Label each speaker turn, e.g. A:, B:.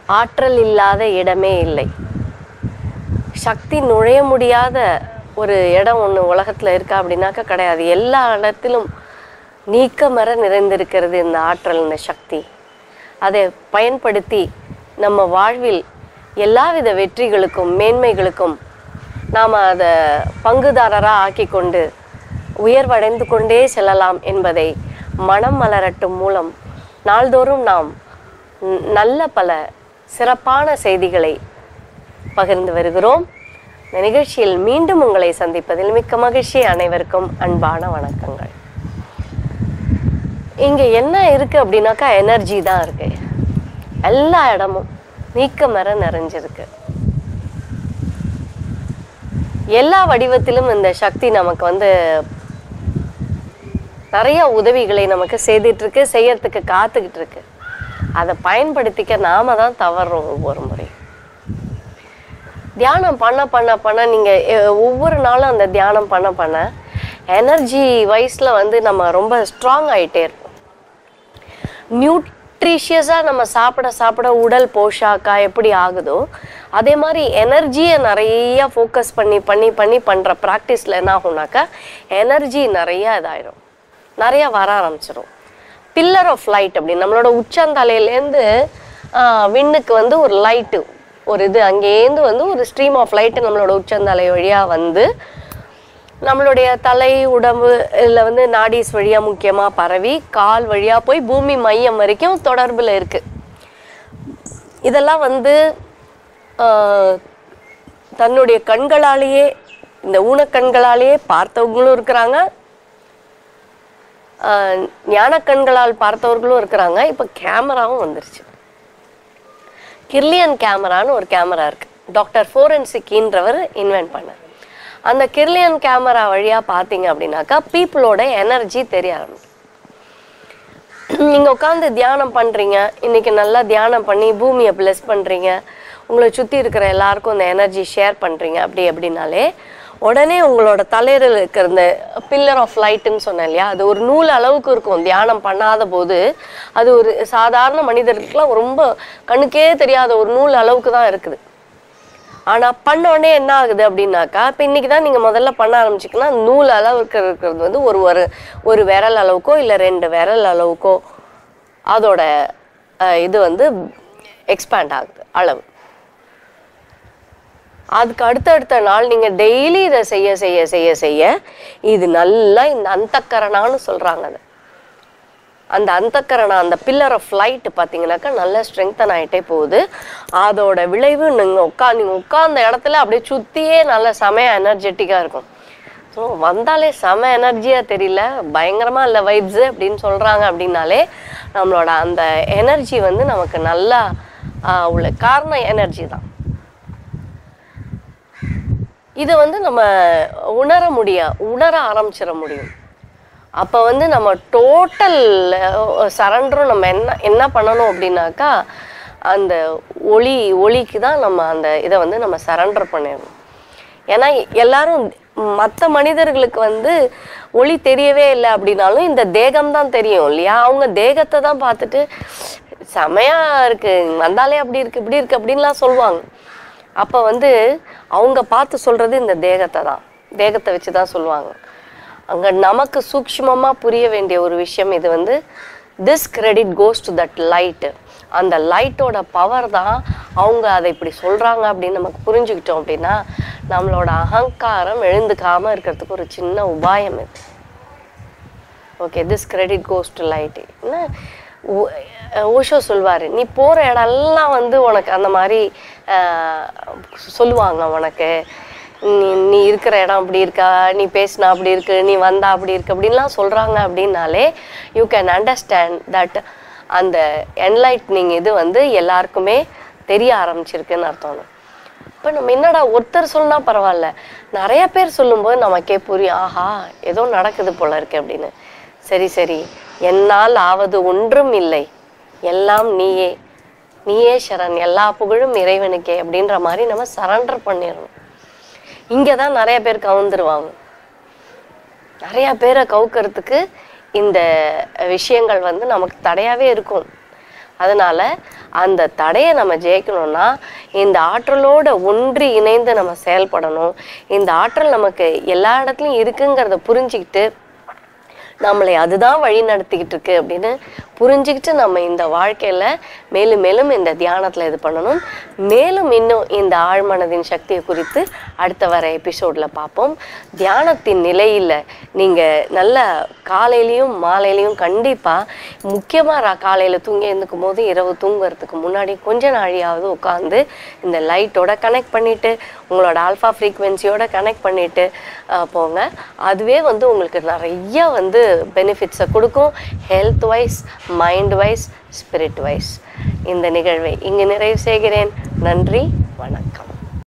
A: ஆற்றல் இல்லாத இடமே இல்லை சக்தி நுழைய முடியாத ஒரு இடம் ஒன்று உலகத்தில் இருக்கா அப்படின்னாக்கா கிடையாது எல்லா இடத்திலும் நீக்கமர நிறைந்திருக்கிறது இந்த ஆற்றல் இந்த சக்தி அதை பயன்படுத்தி நம்ம வாழ்வில் எல்லாவித வெற்றிகளுக்கும் மேன்மைகளுக்கும் நாம் அதை பங்குதாரராக ஆக்கி கொண்டு உயர்வடைந்து கொண்டே செல்லலாம் என்பதை மனம் மலரட்டும் மூலம் நாள்தோறும் நாம் ந- நல்ல பல சிறப்பான செய்திகளை பகிர்ந்து வருகிறோம் இந்த நிகழ்ச்சியில் மீண்டும் உங்களை சந்திப்பதில் மிக்க மகிழ்ச்சி அனைவருக்கும் அன்பான வணக்கங்கள் இங்க என்ன இருக்கு அப்படின்னாக்கா எனர்ஜி தான் இருக்கு எல்லா இடமும் நீக்கமர நிறைஞ்சிருக்கு எல்லா வடிவத்திலும் இந்த சக்தி நமக்கு வந்து நிறைய உதவிகளை நமக்கு செய்துட்டு இருக்கு செய்யறதுக்கு காத்துக்கிட்டு இருக்கு அதை பயன்படுத்திக்க நாம தான் தவறுறோம் ஒவ்வொரு முறையும் தியானம் பண்ண பண்ண பண்ண நீங்க அஹ், ஒவ்வொரு நாளும் அந்த தியானம் பண்ண பண்ண எனர்ஜி வைஸ்ல வந்து நம்ம ரொம்ப ஸ்ட்ராங் ஆயிட்டே இருப்போம் நியூட்ரிஷியஸாக நம்ம சாப்பிட சாப்பிட உடல் போஷாக்கா எப்படி ஆகுதோ அதே மாதிரி எனர்ஜியை நிறைய ஃபோக்கஸ் பண்ணி பண்ணி பண்ணி பண்ணுற ப்ராக்டிஸில் என்ன ஆகும்னாக்கா எனர்ஜி நிறைய இதாயிடும் நிறைய வர ஆரம்பிச்சிடும் பில்லர் ஆஃப் லைட் அப்படின்னு நம்மளோட உச்சந்தலையிலேருந்து விண்ணுக்கு வந்து ஒரு லைட்டு ஒரு இது அங்கேருந்து வந்து ஒரு ஸ்ட்ரீம் ஆஃப் லைட்டு நம்மளோட உச்சந்தலை வழியாக வந்து நம்மளுடைய தலை உடம்பு இதில் வந்து நாடிஸ் வழியாக முக்கியமாக பரவி கால் வழியாக போய் பூமி மையம் வரைக்கும் தொடர்பில் இருக்கு இதெல்லாம் வந்து ஆஹ், தன்னுடைய கண்களாலேயே இந்த ஊனக்கண்களாலேயே பார்த்தவங்களும் இருக்கிறாங்க ஆஹ், ஞானக்கண்களால் பார்த்தவர்களும் இருக்கிறாங்க இப்போ கேமராவும் வந்துருச்சு கிர்லியன் கேமரான்னு ஒரு கேமரா இருக்கு டாக்டர் ஃபோரன்சிக்கின்றவர் இன்வென்ட் பண்ணார் அந்த கிர்லியன் கேமரா வழியா பார்த்தீங்க அப்படின்னாக்கா பீப்புளோட எனர்ஜி தெரிய ஆரம்பிக்கும் நீங்க உட்காந்து தியானம் பண்றீங்க இன்னைக்கு நல்லா தியானம் பண்ணி பூமியை bless பண்றீங்க உங்களை சுத்தி இருக்கிற எல்லாருக்கும் அந்த எனர்ஜி ஷேர் பண்றீங்க அப்படி அப்படின்னாலே உடனே உங்களோட தலையில இருக்கிற இந்த பில்லர் ஆஃப் லைட்டுன்னு சொன்னேன் இல்லையா அது ஒரு நூல் அளவுக்கு இருக்கும் தியானம் பண்ணாத போது அது ஒரு சாதாரண மனிதர்களுக்குலாம் ரொம்ப கண்ணுக்கே தெரியாத ஒரு நூல் அளவுக்கு தான் இருக்குது ஆனா பண்ண உடனே என்ன ஆகுது அப்படின்னாக்கா இப்போ இன்னைக்கு தான் நீங்க முதல்ல பண்ண ஆரம்பிச்சிங்கன்னா நூல் அளவுக்கு இருக்கிறது வந்து ஒரு ஒரு ஒரு விரல் அளவுக்கோ இல்லை ரெண்டு விரல் அளவுக்கோ அதோட அஹ், இது வந்து எக்ஸ்பேண்ட் ஆகுது அளவு அதுக்கு அடுத்தடுத்த நாள் நீங்க டெய்லி இதை செய்ய செய்ய செய்ய செய்ய இது நல்லா இந்த அந்தக்கரணான்னு சொல்றாங்க அதை அந்த அந்தக்கரணம் அந்த பில்லர் ஆஃப் லைட் பார்த்தீங்கன்னாக்கா நல்லா ஸ்ட்ரெங்தன் ஆகிட்டே போகுது அதோட விளைவு நீங்கள் உட்கா நீங்கள் உட்கார்ந்த இடத்துல அப்படியே சுற்றியே நல்ல செமையா எனர்ஜெட்டிக்காக இருக்கும் ஸோ வந்தாலே செம எனர்ஜியாக தெரியல பயங்கரமாக இல்லை வைப்ஸு அப்படின்னு சொல்கிறாங்க அப்படின்னாலே நம்மளோட அந்த எனர்ஜி வந்து நமக்கு நல்லா ஆஹ், உள்ள காரணம் எனர்ஜி தான் இதை வந்து நம்ம உணர முடிய உணர ஆரம்பிச்சிட முடியும் அப்போ வந்து நம்ம டோட்டல் சரண்டரும் நம்ம என்ன என்ன பண்ணணும் அப்படின்னாக்கா அந்த ஒளி ஒளிக்கு தான் நம்ம அந்த இதை வந்து நம்ம சரண்டர் பண்ணிடணும் ஏன்னா எல்லாரும் மற்ற மனிதர்களுக்கு வந்து ஒளி தெரியவே இல்லை அப்படின்னாலும் இந்த தேகம் தான் தெரியும் இல்லையா அவங்க தேகத்தை தான் பார்த்துட்டு செமையா இருக்கு வந்தாலே அப்படி இருக்கு இப்படி இருக்கு அப்படின்லாம் சொல்லுவாங்க அப்போ வந்து அவங்க பார்த்து சொல்றது இந்த தேகத்தை தான் தேகத்தை வச்சு தான் சொல்லுவாங்க அங்க நமக்கு சூக்ஷ்மமா புரிய வேண்டிய ஒரு விஷயம் இது வந்து this credit goes to that light அந்த லைட்டோட பவர் தான் அவங்க அதை இப்படி சொல்றாங்க அப்படின்னு நமக்கு புரிஞ்சுக்கிட்டோம் அப்படின்னா நம்மளோட அகங்காரம் எழுந்துக்காம இருக்கிறதுக்கு ஒரு சின்ன உபாயம் இது okay this credit goes to light என்ன ஓ- அஹ் ஓஷோ சொல்வார் நீ போகிற இடம்லாம் வந்து உனக்கு அந்த மாதிரி அஹ், சொல்லுவாங்க உனக்கு நீ நீ இருக்கிற இடம் அப்படி இருக்கா நீ பேசினா அப்படி இருக்கு நீ வந்தா அப்படி இருக்கு அப்படின்லாம் சொல்கிறாங்க அப்படின்னாலே யூ கேன் அண்டர்ஸ்டாண்ட் தட் அந்த என்லைட்னிங் இது வந்து எல்லாருக்குமே தெரிய ஆரம்பிச்சிருக்குன்னு அர்த்தம் இப்போ நம்ம என்னடா ஒருத்தர் சொன்னா பரவாயில்ல நிறைய பேர் சொல்லும்போது நமக்கே புரியும் ஆஹா ஏதோ நடக்குது போல இருக்கு அப்படின்னு சரி சரி என்னால் ஆவது ஒன்றும் இல்லை எல்லாம் நீயே நீயே சரண் எல்லா புகழும் இறைவனுக்கே அப்படின்ற மாதிரி நம்ம சரண்டர் பண்ணிடணும் இங்கே தான் நிறைய பேர் கவுந்துருவாங்க நிறைய பேரை கவுக்கிறதுக்கு இந்த விஷயங்கள் வந்து நமக்கு தடையாவே இருக்கும் அதனால அந்த தடையை நம்ம ஜெயிக்கணும்னா இந்த ஆற்றலோட ஒன்றி இணைந்து நம்ம செயல்படணும் இந்த ஆற்றல் நமக்கு எல்லா இடத்துலையும் இருக்குங்கிறத புரிஞ்சுக்கிட்டு நம்மளை அதுதான் வழி நடத்திக்கிட்டு இருக்கு அப்படின்னு புரிஞ்சுக்கிட்டு நம்ம இந்த வாழ்க்கையில மேலும் மேலும் இந்த தியானத்துல இது பண்ணணும் மேலும் இன்னும் இந்த ஆழ்மனதின் சக்தியை குறித்து அடுத்த வர எபிசோட்ல பார்ப்போம் தியானத்தின் நிலையில நீங்க நல்ல காலையிலயும் மாலையிலயும் கண்டிப்பா முக்கியமா ரா- காலையில தூங்கி எழுந்துக்கும் போது இரவு தூங்குறதுக்கு முன்னாடி கொஞ்ச நாழியாவது உட்காந்து இந்த லைட்டோட கனெக்ட் பண்ணிட்டு உங்களோட ஆல்ஃபா ஃப்ரீக்வன்சியோட கனெக்ட் பண்ணிட்டு அஹ், போங்க அதுவே வந்து உங்களுக்கு நிறைய வந்து பெனிஃபிட்ஸை கொடுக்கும் health wise mind wise spirit wise இந்த நிகழ்வை இங்கு நிறைவு செய்கிறேன் நன்றி வணக்கம்